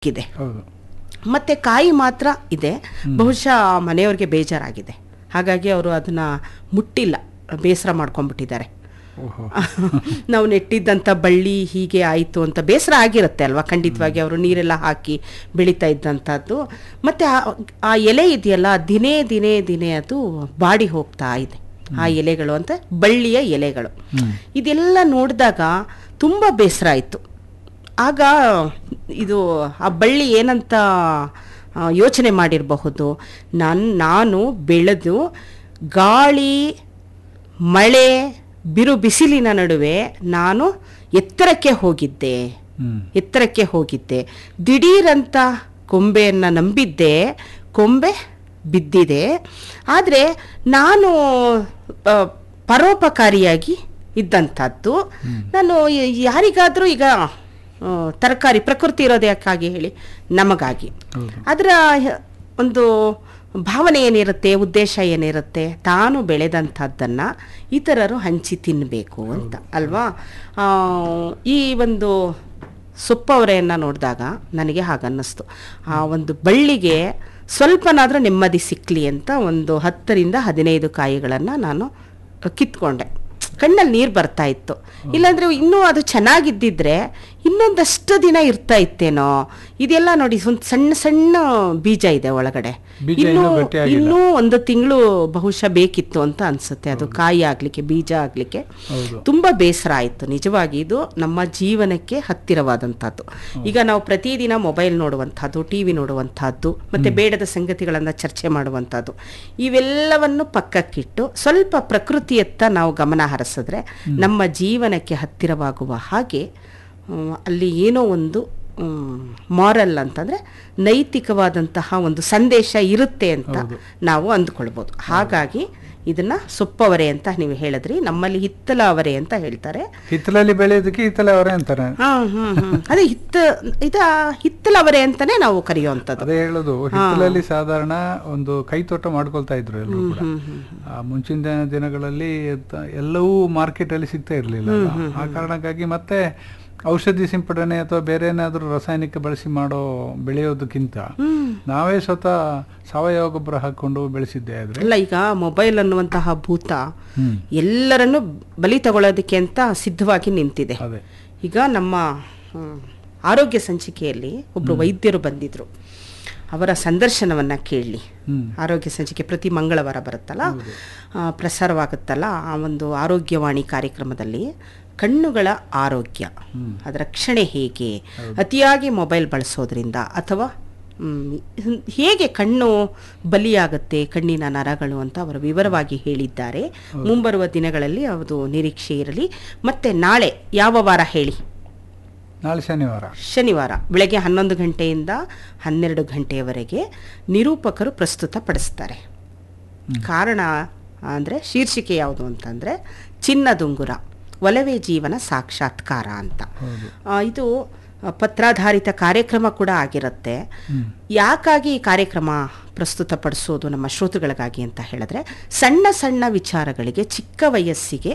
ಇದೆ ಹೌದು ಮತ್ತೆ ಕಾಯಿ ಮಾತ್ರ ಇದೆ ಬಹುಶಃ ಮನೆಯವ್ರಿಗೆ ಬೇಜಾರಾಗಿದೆ ಹಾಗಾಗಿ ಅವರು ಅದನ್ನ ಮುಟ್ಟಿಲ್ಲ ಬೇಸರ ಮಾಡ್ಕೊಂಡ್ಬಿಟ್ಟಿದ್ದಾರೆ ಓಹೋ ನಾವು ನೆಟ್ಟಿದ್ದಂಥ ಬಳ್ಳಿ ಹೀಗೆ ಆಯಿತು ಅಂತ ಬೇಸರ ಆಗಿರುತ್ತೆ ಅಲ್ವಾ ಖಂಡಿತವಾಗಿ ಅವರು ನೀರೆಲ್ಲ ಹಾಕಿ ಬೆಳೀತಾ ಇದ್ದಂಥದ್ದು ಮತ್ತು ಆ- ಆ ಎಲೆ ಇದೆಯಲ್ಲ ದಿನೇ ದಿನೇ ದಿನೇ ಅದು ಬಾಡಿ ಹೋಗ್ತಾ ಇದೆ ಆ ಎಲೆಗಳು ಅಂತ ಬಳ್ಳಿಯ ಎಲೆಗಳು ಇದೆಲ್ಲ ನೋಡಿದಾಗ ತುಂಬ ಬೇಸರ ಆಯಿತು ಆಗ ಇದು ಆ ಬಳ್ಳಿ ಏನಂತ ಆ, ಯೋಚನೆ ಮಾಡಿರಬಹುದು ನಾನು ನಾನು ಬೆಳೆದು ಗಾಳಿ ಮಳೆ ಬಿರು ಬಿಸಿಲಿನ ನಡುವೆ ನಾನು ಎತ್ತರಕ್ಕೆ ಹೋಗಿದ್ದೆ ಹ್ಮ್ ಎತ್ತರಕ್ಕೆ ಹೋಗಿದ್ದೆ ದಿಢೀರಂತ ಕೊಂಬೆಯನ್ನು ನಂಬಿದ್ದೆ ಕೊಂಬೆ ಬಿದ್ದಿದೆ ಆದರೆ ನಾನು ಆ, ಪರೋಪಕಾರಿಯಾಗಿ ಇದ್ದಂಥದ್ದು ನಾನು ಯ- ಯಾರಿಗಾದರೂ ಈಗ ಆ, ತರಕಾರಿ ಪ್ರಕೃತಿ ಇರೋದು ಯಾಕಾಗಿ ಹೇಳಿ ನಮಗಾಗಿ ಹೌದು ಅದರ ಒಂದು ಭಾವನೆ ಏನಿರುತ್ತೆ ಉದ್ದೇಶ ಏನಿರುತ್ತೆ ತಾನು ಬೆಳೆದಂಥದ್ದನ್ನು ಇತರರು ಹಂಚಿ ತಿನ್ನಬೇಕು ಅಂತ ಅಲ್ವಾ ಆ, ಈ ಒಂದು ಸೊಪ್ಪವರೆಯನ್ನು ನೋಡಿದಾಗ ನನಗೆ ಹಾಗನ್ನಿಸ್ತು ಆ ಒಂದು ಬಳ್ಳಿಗೆ ಸ್ವಲ್ಪನಾದರೂ ನೆಮ್ಮದಿ ಸಿಕ್ಕಲಿ ಅಂತ ಒಂದು ಹತ್ತರಿಂದ ಹದಿನೈದು ಕಾಯಿಗಳನ್ನು ನಾನು ಕಿತ್ಕೊಂಡೆ ಕಣ್ಣಲ್ಲಿ ನೀರು ಬರ್ತಾ ಇತ್ತು ಇಲ್ಲಾಂದ್ರೆ ಇನ್ನೂ ಅದು ಚೆನ್ನಾಗಿದ್ದಿದ್ರೆ ಇನ್ನೊಂದಷ್ಟು ದಿನ ಇರ್ತಾ ಇತ್ತೇನೋ ಇದೆಲ್ಲ ನೋಡಿ ಒಂದು ಸಣ್ಣ ಸಣ್ಣ ಬೀಜ ಇದೆ ಒಳಗಡೆ ಬೀಜ ಇನ್ನೂ ಇನ್ನೂ ಗಟ್ಟಿಯಾಗಿಲ್ಲ. ಇನ್ನೂ ಒಂದು ತಿಂಗಳು ಬಹುಶಃ ಬೇಕಿತ್ತು ಅಂತ ಅನ್ಸುತ್ತೆ ಅದು ಕಾಯಿ ಆಗ್ಲಿಕ್ಕೆ ಬೀಜ ಆಗ್ಲಿಕ್ಕೆ ಹೌದು ತುಂಬಾ ಬೇಸರ ಆಯಿತು ನಿಜವಾಗಿ ಇದು ನಮ್ಮ ಜೀವನಕ್ಕೆ ಹತ್ತಿರವಾದಂಥದ್ದು ಈಗ ನಾವು ಪ್ರತಿದಿನ ಮೊಬೈಲ್ ನೋಡುವಂಥದ್ದು ಟಿ ವಿ ನೋಡುವಂಥದ್ದು ಮತ್ತೆ ಬೇಡದ ಸಂಗತಿಗಳನ್ನು ಚರ್ಚೆ ಮಾಡುವಂಥದ್ದು ಇವೆಲ್ಲವನ್ನು ಪಕ್ಕಕ್ಕಿಟ್ಟು ಸ್ವಲ್ಪ ಪ್ರಕೃತಿಯತ್ತ ನಾವು ಗಮನ ಹರಿಸಿದ್ರೆ ನಮ್ಮ ಜೀವನಕ್ಕೆ ಹತ್ತಿರವಾಗುವ ಹಾಗೆ ಹ್ಮ್, ಅಲ್ಲಿ ಏನೋ ಒಂದು ಮಾರಲ್ ಅಂತಂದ್ರೆ ನೈತಿಕವಾದಂತಹ ಒಂದು ಸಂದೇಶ ಇರುತ್ತೆ ಅಂತ ನಾವು ಅಂದ್ಕೊಳ್ಬೋದು ಹಾಗಾಗಿ ಇದನ್ನ ಸೊಪ್ಪವರೆ ಅಂತ ನೀವು ಹೇಳಿದ್ರಿ ನಮ್ಮಲ್ಲಿ ಹಿತ್ತಲ ಅವರೆ ಅಂತ ಹೇಳ್ತಾರೆ ಹಿತ್ತಲಲ್ಲಿ ಬೆಳೆಯೋದಕ್ಕೆ ಹಿತ್ತಲೆ ಅವರೇ ಅಂತಾರೆ ಹಾ ಹಾ ಹಾ ಅದೇ ಹಿತ್ತ ಇದ ಹಿತ್ತಲವರೆ ಅಂತಾನೆ ನಾವು ಕರೆಯುವಂಥದ್ದು ಅದೇ ಹೇಳೋದು ಹಿತ್ತಲಲ್ಲಿ ಸಾಧಾರಣ ಒಂದು ಕೈತೋಟ ಮಾಡ್ಕೊಳ್ತಾ ಇದ್ರು ಎಲ್ಲರೂ ಕೂಡ ಆ ಮುಂಚಿನ ದಿನಗಳಲ್ಲಿ ತ- ಎಲ್ಲವೂ ಮಾರ್ಕೆಟ್ ಅಲ್ಲಿ ಸಿಗ್ತಾ ಇರ್ಲಿಲ್ಲ ಅಲ್ಲ? ಆ ಕಾರಣಕ್ಕಾಗಿ ಮತ್ತೆ ಔಷಧಿ ಸಿಂಪಡಣೆ ಅಥವಾ ಬೇರೆ ಏನಾದರೂ ರಾಸಾಯನಿಕ ಬಳಸಿ ಮಾಡೋ ಬೆಳೆಯೋದಕ್ಕಿಂತ ನಾವೇ ಸ್ವತಃ ಸಾವಯವ ಗೊಬ್ಬರ ಹಾಕೊಂಡು ಬೆಳೆಸಿದ್ದೆ ಆದ್ರೆ ಅಲ್ಲ ಈಗ ಮೊಬೈಲ್ ಅನ್ನುವಂತಹ ಭೂತ ಹ್ಮ್ ಎಲ್ಲರನ್ನು ಬಲಿ ತಗೊಳ್ಳೋದಕ್ಕೆ ಅಂತ ಸಿದ್ಧವಾಗಿ ನಿಂತಿದೆ ಅದೇ ಈಗ ನಮ್ಮ ಹ್ಮ್, ಆರೋಗ್ಯ ಸಂಚಿಕೆಯಲ್ಲಿ ಒಬ್ಬರು ವೈದ್ಯರು ಬಂದಿದ್ರು ಅವರ ಸಂದರ್ಶನವನ್ನ ಕೇಳಲಿ ಹ್ಮ್ ಆರೋಗ್ಯ ಸಂಚಿಕೆ ಪ್ರತಿ ಮಂಗಳವಾರ ಬರುತ್ತಲ್ಲ ಆ, ಪ್ರಸಾರವಾಗುತ್ತಲ್ಲ ಆ ಒಂದು ಆರೋಗ್ಯವಾಣಿ ಕಾರ್ಯಕ್ರಮದಲ್ಲಿ ಕಣ್ಣುಗಳ ಆರೋಗ್ಯ ಅದರ ರಕ್ಷಣೆ ಹೇಗೆ ಅತಿಯಾಗಿ ಮೊಬೈಲ್ ಬಳಸೋದ್ರಿಂದ ಅಥವಾ ಮ್, ಹೇಗೆ ಕಣ್ಣು ಬಲಿಯಾಗುತ್ತೆ ಕಣ್ಣಿನ ನರಗಳು ಅಂತ ಅವರು ವಿವರವಾಗಿ ಹೇಳಿದ್ದಾರೆ ಮುಂಬರುವ ದಿನಗಳಲ್ಲಿ ಅದು ನಿರೀಕ್ಷೆ ಇರಲಿ ಮತ್ತೆ ನಾಳೆ ಯಾವ ವಾರ ಹೇಳಿ ನಾಳೆ ಶನಿವಾರ ಶನಿವಾರ ಬೆಳಗ್ಗೆ ಹನ್ನೊಂದು ಗಂಟೆಯಿಂದ ಹನ್ನೆರಡು ಗಂಟೆಯವರೆಗೆ ನಿರೂಪಕರು ಪ್ರಸ್ತುತಪಡಿಸ್ತಾರೆ ಕಾರಣ ಅಂದರೆ ಶೀರ್ಷಿಕೆ ಯಾವುದು ಅಂತಂದರೆ ಚಿನ್ನದುಂಗುರ ಒಲವೇ ಜೀವನ ಸಾಕ್ಷಾತ್ಕಾರ ಅಂತ ಹೌದು ಆ, ಇದು ಆ, ಪತ್ರಾಧಾರಿತ ಕಾರ್ಯಕ್ರಮ ಕೂಡ ಆಗಿರುತ್ತೆ ಯಾಕಾಗಿ ಈ ಕಾರ್ಯಕ್ರಮ ಪ್ರಸ್ತುತಪಡಿಸೋದು ನಮ್ಮ ಶ್ರೋತೃಗಳಿಗಾಗಿ ಅಂತ ಹೇಳಿದ್ರೆ ಸಣ್ಣ ಸಣ್ಣ ವಿಚಾರಗಳಿಗೆ ಚಿಕ್ಕ ವಯಸ್ಸಿಗೆ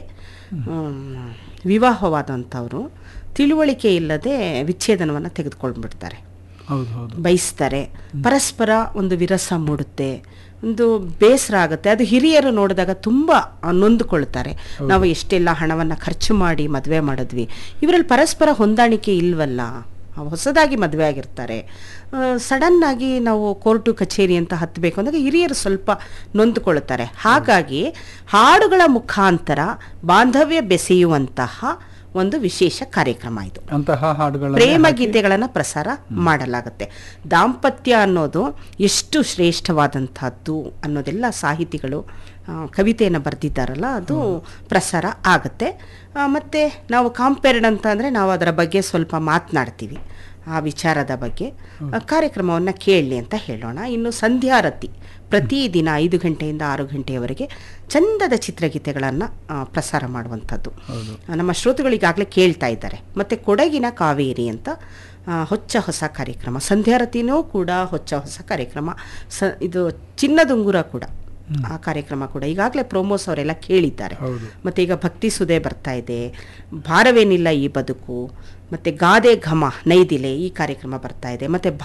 ಮ್, ವಿವಾಹವಾದಂಥವರು ತಿಳುವಳಿಕೆ ಇಲ್ಲದೆ ವಿಚ್ಛೇದನವನ್ನು ತೆಗೆದುಕೊಂಡ್ಬಿಡ್ತಾರೆ ಹೌದು ಹೌದು ಬಯಸ್ತಾರೆ ಪರಸ್ಪರ ಒಂದು ವಿರಸ ಮೂಡುತ್ತೆ ಒಂದು ಬೇಸರ ಆಗುತ್ತೆ ಅದು ಹಿರಿಯರು ನೋಡಿದಾಗ ತುಂಬ ನೊಂದುಕೊಳ್ತಾರೆ ನಾವು ಎಷ್ಟೆಲ್ಲ ಹಣವನ್ನು ಖರ್ಚು ಮಾಡಿ ಮದುವೆ ಮಾಡಿದ್ವಿ ಇವರಲ್ಲಿ ಪರಸ್ಪರ ಹೊಂದಾಣಿಕೆ ಇಲ್ವಲ್ಲ ಹೊಸದಾಗಿ ಮದುವೆ ಆಗಿರ್ತಾರೆ ಸಡನ್ ಆಗಿ ನಾವು ಕೋರ್ಟು ಕಚೇರಿ ಅಂತ ಹತ್ತಬೇಕು ಅಂದಾಗ ಹಿರಿಯರು ಸ್ವಲ್ಪ ನೊಂದುಕೊಳ್ತಾರೆ ಹಾಗಾಗಿ ಹಾಡುಗಳ ಮುಖಾಂತರ ಬಾಂಧವ್ಯ ಬೆಸೆಯುವಂತಹ ಒಂದು ವಿಶೇಷ ಕಾರ್ಯಕ್ರಮ ಇದು ಅಂತಹ ಹಾಡುಗಳ ಪ್ರೇಮ ಗೀತೆಗಳನ್ನು ಪ್ರಸಾರ ಮಾಡಲಾಗುತ್ತೆ ದಾಂಪತ್ಯ ಅನ್ನೋದು ಎಷ್ಟು ಶ್ರೇಷ್ಠವಾದಂಥದ್ದು ಅನ್ನೋದೆಲ್ಲ ಸಾಹಿತಿಗಳು ಆ, ಕವಿತೆಯನ್ನು ಬರೆದಿದ್ದಾರಲ್ಲ ಅದು ಪ್ರಸಾರ ಆಗುತ್ತೆ ಆ, ಮತ್ತೆ ನಾವು ಕಾಂಪೇರ್ಡ್ ಅಂತ ಅಂದರೆ ನಾವು ಅದರ ಬಗ್ಗೆ ಸ್ವಲ್ಪ ಮಾತನಾಡ್ತೀವಿ ಆ ವಿಚಾರದ ಬಗ್ಗೆ ಕಾರ್ಯಕ್ರಮವನ್ನು ಕೇಳಲಿ ಅಂತ ಹೇಳೋಣ ಇನ್ನು ಸಂಧ್ಯಾರತಿ ಪ್ರತಿದಿನ ಐದು ಗಂಟೆಯಿಂದ ಆರು ಗಂಟೆಯವರೆಗೆ ಚಂದದ ಚಿತ್ರಗೀತೆಗಳನ್ನು ಪ್ರಸಾರ ಮಾಡುವಂಥದ್ದು ಹೌದು ನಮ್ಮ ಶ್ರೋತೃಗಳು ಈಗಾಗಲೇ ಕೇಳ್ತಾ ಇದ್ದಾರೆ ಮತ್ತು ಕೊಡಗಿನ ಕಾವೇರಿ ಅಂತ ಆ, ಹೊಚ್ಚ ಹೊಸ ಕಾರ್ಯಕ್ರಮ ಸಂಧ್ಯಾರತಿನೂ ಕೂಡ ಹೊಚ್ಚ ಹೊಸ ಕಾರ್ಯಕ್ರಮ ಸ ಇದು ಚಿನ್ನದುಂಗುರ ಕೂಡ ಆ ಕಾರ್ಯಕ್ರಮ ಕೂಡ ಈಗಾಗಲೇ ಪ್ರೋಮೋಸ್ ಅವರೆಲ್ಲ ಕೇಳಿದ್ದಾರೆ ಹೌದು ಮತ್ತು ಈಗ ಭಕ್ತಿ ಸುದೆ ಬರ್ತಾ ಇದೆ ಭಾರವೇನಿಲ್ಲ ಈ ಬದುಕು ಮತ್ತೆ ಗಾದೆ ಘಮ ನೈದಿಲೆ ಈ ಕಾರ್ಯಕ್ರಮ ಬರ್ತಾ ಇದೆ ಮತ್ತೆ